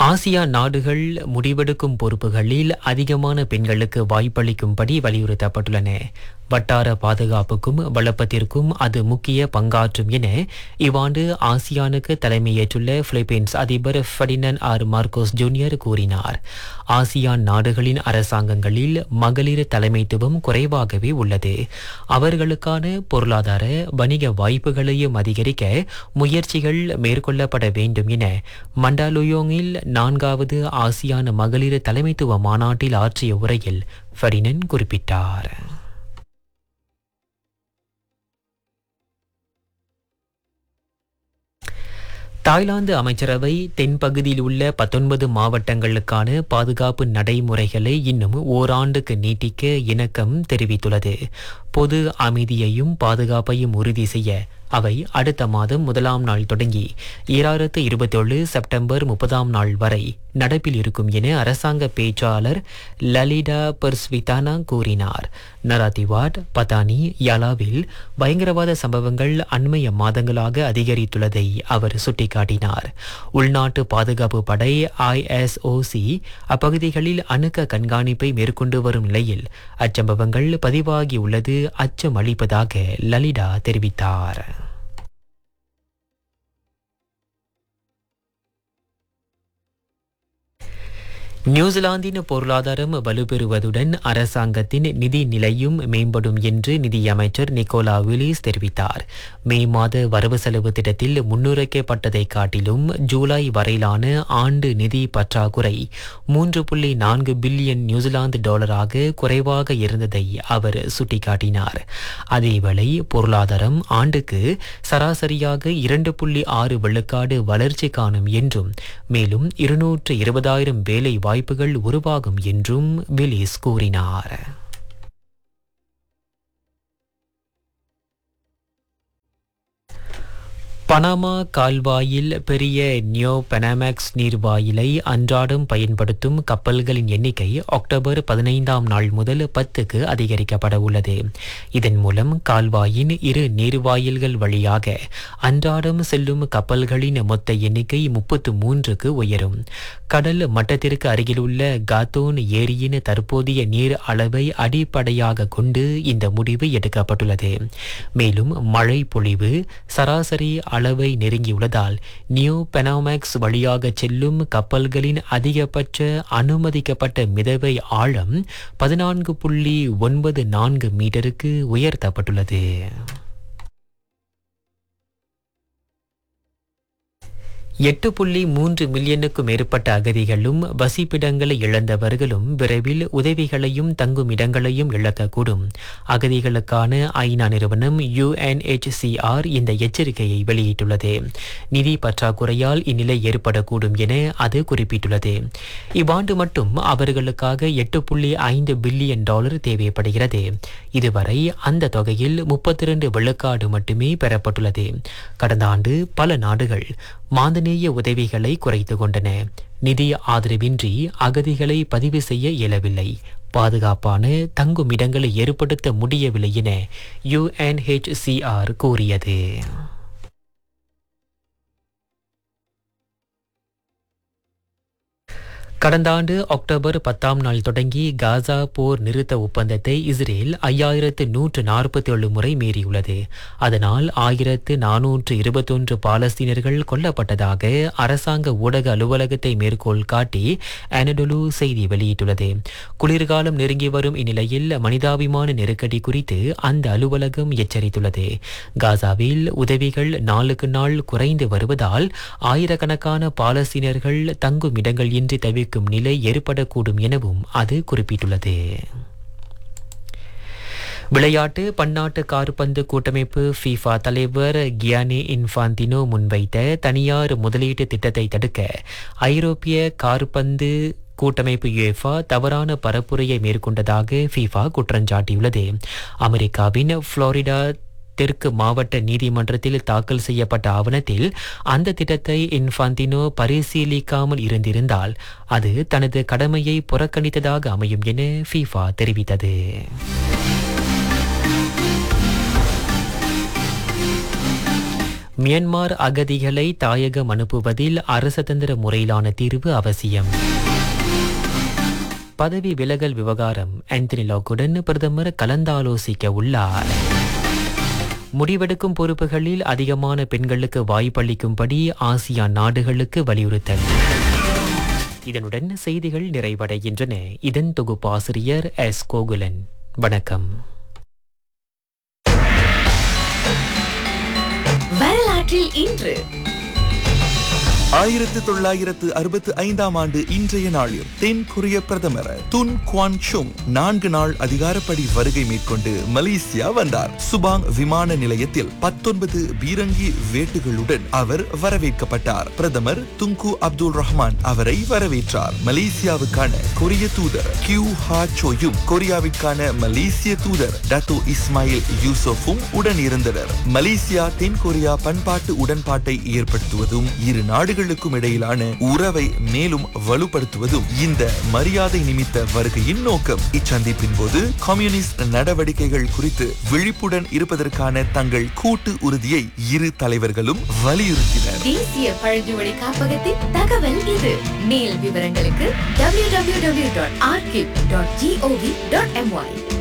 Asia நாடுகள் முடிவெடுக்கும் பொறுப்புகளில் அதிகமான பெண்களுக்கு வாய்ப்பளிக்கும்படி வலியுறுத்தப்பட்டுள்ளன வட்டார பாதுகாப்புக்கும் வளப்பத்திற்கும் அது முக்கிய பங்காற்றும் என இவ்வாண்டு ஆசியானுக்கு தலைமையேற்றுள்ள பிலிப்பைன்ஸ் அதிபர் ஃபெர்டினன் ஆர் மார்கோஸ் ஜூனியர் கூறினார் ஆசியான் நாடுகளின் அரசாங்கங்களில் மகளிர் தலைமைத்துவம் குறைவாகவே உள்ளது அவர்களுக்கான பொருளாதார வணிக வாய்ப்புகளையும் அதிகரிக்க முயற்சிகள் மேற்கொள்ளப்பட வேண்டும் என மண்டாலுயோங்கில் நான்காவது ஆசியான் மகளிர் தலைமைத்துவ மாநாட்டில் ஆற்றிய உரையில் ஃபெர்டினன் குறிப்பிட்டார் தாய்லாந்து அமைச்சரவை தென்பகுதியில் உள்ள பத்தொன்பது மாவட்டங்களுக்கான பாதுகாப்பு நடைமுறைகளை இன்னும் ஓராண்டுக்கு நீட்டிக்க இணக்கம் தெரிவித்துள்ளது பொது அமைதியையும் பாதுகாப்பையும் உறுதி செய்ய அவை அடுத்த மாதம் முதலாம் நாள் தொடங்கி ஈராயிரத்து இருபத்தேழு செப்டம்பர் முப்பதாம் நாள் வரை நடப்பில் இருக்கும் என அரசாங்க பேச்சாளர் லலிடா பர்ஸ்விதானா கூறினார் நராதிவாட் பதானி யாலாவில் பயங்கரவாத சம்பவங்கள் அண்மைய மாதங்களாக அதிகரித்துள்ளதை அவர் சுட்டிக்காட்டினார் உள்நாட்டு பாதுகாப்பு படை ஐஎஸ்ஓசி அப்பகுதிகளில் அணுக்க கண்காணிப்பை மேற்கொண்டு வரும் நிலையில் அச்சம்பவங்கள் பதிவாகியுள்ளது அச்சம் அளிப்பதாக லலிடா தெரிவித்தார் நியூசிலாந்தின் பொருளாதாரம் வலுப்பெறுவதுடன் அரசாங்கத்தின் நிதி நிலையும் மேம்படும் என்று நிதியமைச்சர் நிக்கோலா வில்லிஸ் தெரிவித்தார் மே மாத வரவு செலவு திட்டத்தில் முன்னுரைக்கப்பட்டதை காட்டிலும் ஜூலை வரையிலான ஆண்டு நிதி பற்றாக்குறை மூன்று புள்ளி நான்கு பில்லியன் நியூசிலாந்து டாலராக குறைவாக இருந்ததை அவர் சுட்டிக்காட்டினார் அதேவேளை பொருளாதாரம் ஆண்டுக்கு சராசரியாக இரண்டு புள்ளி ஆறு விழுக்காடு வளர்ச்சி காணும் என்றும் மேலும் இருநூற்று இருபதாயிரம் வேலை வாய்ப்புகள் உருவாகும் என்றும் விலிஸ் கூறினார் பனாமா கால்வாயில் பெரிய நியோ பெனாமேக்ஸ் நீர்வாயிலை அன்றாடம் பயன்படுத்தும் கப்பல்களின் எண்ணிக்கை அக்டோபர் பதினைந்தாம் நாள் முதல் பத்துக்கு அதிகரிக்கப்பட உள்ளது இதன் மூலம் கால்வாயின் இரு நீர்வாயில்கள் வழியாக அன்றாடம் செல்லும் கப்பல்களின் மொத்த எண்ணிக்கை முப்பத்து மூன்றுக்கு உயரும் கடல் மட்டத்திற்கு அருகிலுள்ள காத்தோன் ஏரியின் தற்போதைய நீர் அளவை அடிப்படையாக கொண்டு இந்த முடிவு எடுக்கப்பட்டுள்ளது மேலும் மழை பொழிவு சராசரி அளவை நெருங்கியுள்ளதால் நியூ பெனாமேக்ஸ் வழியாக செல்லும் கப்பல்களின் அதிகபட்ச அனுமதிக்கப்பட்ட மிதவை ஆழம் பதினான்கு புள்ளி ஒன்பது நான்கு மீட்டருக்கு உயர்த்தப்பட்டுள்ளது எட்டு புள்ளி மூன்று மில்லியனுக்கும் மேற்பட்ட அகதிகளும் வசிப்பிடங்களை இழந்தவர்களும் விரைவில் உதவிகளையும் தங்கும் இடங்களையும் இழக்கக்கூடும் அகதிகளுக்கான ஐநா நிறுவனம் யுஎன்ஹெச்சிஆர் இந்த எச்சரிக்கையை வெளியிட்டுள்ளது நிதி பற்றாக்குறையால் இந்நிலை ஏற்படக்கூடும் என அது குறிப்பிட்டுள்ளது இவ்வாண்டு மட்டும் அவர்களுக்காக எட்டு புள்ளி ஐந்து பில்லியன் டாலர் தேவைப்படுகிறது இதுவரை அந்த தொகையில் முப்பத்தி இரண்டு விழுக்காடு மட்டுமே பெறப்பட்டுள்ளது கடந்த ஆண்டு பல நாடுகள் மாந்தநேய உதவிகளை குறைத்து கொண்டன நிதி ஆதரவின்றி அகதிகளை பதிவு செய்ய இயலவில்லை பாதுகாப்பான தங்கும் இடங்களை ஏற்படுத்த முடியவில்லை என யுஎன்ஹெச்சிஆர் கூறியது கடந்த ஆண்டு அக்டோபர் பத்தாம் நாள் தொடங்கி காசா போர் நிறுத்த ஒப்பந்தத்தை இஸ்ரேல் ஐயாயிரத்து நூற்று நாற்பத்தி ஏழு முறை மீறியுள்ளது அதனால் ஆயிரத்து நானூற்று இருபத்தொன்று பாலஸ்தீனர்கள் கொல்லப்பட்டதாக அரசாங்க ஊடக அலுவலகத்தை மேற்கோள் காட்டி அனடொலு செய்தி வெளியிட்டுள்ளது குளிர்காலம் நெருங்கி வரும் இந்நிலையில் மனிதாபிமான நெருக்கடி குறித்து அந்த அலுவலகம் எச்சரித்துள்ளது காசாவில் உதவிகள் நாளுக்கு நாள் குறைந்து வருவதால் ஆயிரக்கணக்கான பாலஸ்தீனர்கள் தங்கும் இடங்கள் இன்றி தவிர்க்கும் நிலை ஏற்படக்கூடும் எனவும் அது குறிப்பிட்டுள்ளது விளையாட்டு பன்னாட்டு காற்பந்து கூட்டமைப்பு ஃபீஃபா தலைவர் கியானி இன்ஃபாந்தினோ முன்வைத்த தனியார் முதலீட்டு திட்டத்தை தடுக்க ஐரோப்பிய காற்பந்து கூட்டமைப்பு யுஎஃபா தவறான பரப்புரையை மேற்கொண்டதாக ஃபீஃபா குற்றஞ்சாட்டியுள்ளது அமெரிக்காவின் புளோரிடா தெற்கு மாவட்ட நீதிமன்றத்தில் தாக்கல் செய்யப்பட்ட ஆவணத்தில் அந்த திட்டத்தை இன்ஃபாந்தினோ பரிசீலிக்காமல் இருந்திருந்தால் அது தனது கடமையை புறக்கணித்ததாக அமையும் என ஃபீஃபா தெரிவித்தது மியன்மார் அகதிகளை தாயகம் அனுப்புவதில் அரசதந்திர முறையிலான தீர்வு அவசியம் பதவி விலகல் விவகாரம் ஆந்தனி லாக்குடன் பிரதமர் கலந்தாலோசிக்க உள்ளார் முடிவெடுக்கும் பொறுப்புகளில் அதிகமான பெண்களுக்கு வாய்ப்பளிக்கும்படி ஆசியான் நாடுகளுக்கு வலியுறுத்தல் இதனுடன் செய்திகள் நிறைவடைகின்றன இதன் தொகுப்பாசிரியர் எஸ் கோகுலன் வணக்கம் வரலாற்றில் இன்று ஆயிரத்து தொள்ளாயிரத்து அறுபத்து ஐந்தாம் ஆண்டு இன்றைய நாளில் தென் கொரிய பிரதமர் துன் குவான் சுங் நான்கு நாள் அதிகாரப்படி வருகை மேற்கொண்டு மலேசியா வந்தார் சுபாங் விமான நிலையத்தில் பத்தொன்பது பீரங்கி வேட்டுகளுடன் அவர் வரவேற்கப்பட்டார் பிரதமர் துங்கு அப்துல் ரஹ்மான் அவரை வரவேற்றார் மலேசியாவுக்கான கொரிய தூதர் கியூ ஹா சோயும் கொரியாவிற்கான மலேசிய தூதர் டத்தோ இஸ்மாயில் யூசஃபும் உடன் இருந்தனர் மலேசியா தென் கொரியா பண்பாட்டு உடன்பாட்டை ஏற்படுத்துவதும் இரு நாடுகளுக்கும் இடையிலான உறவை மேலும் வலுப்படுத்துவதும் இந்த மரியாதை நிமித்த வருகையின் நோக்கம் இச்சந்திப்பின் போது கம்யூனிஸ்ட் நடவடிக்கைகள் குறித்து விழிப்புடன் இருப்பதற்கான தங்கள் கூட்டு உறுதியை இரு தலைவர்களும் வலியுறுத்தினர் தேசிய பழங்குடி காப்பகத்தின் தகவல் இது மேல் விவரங்களுக்கு www.archive.gov.my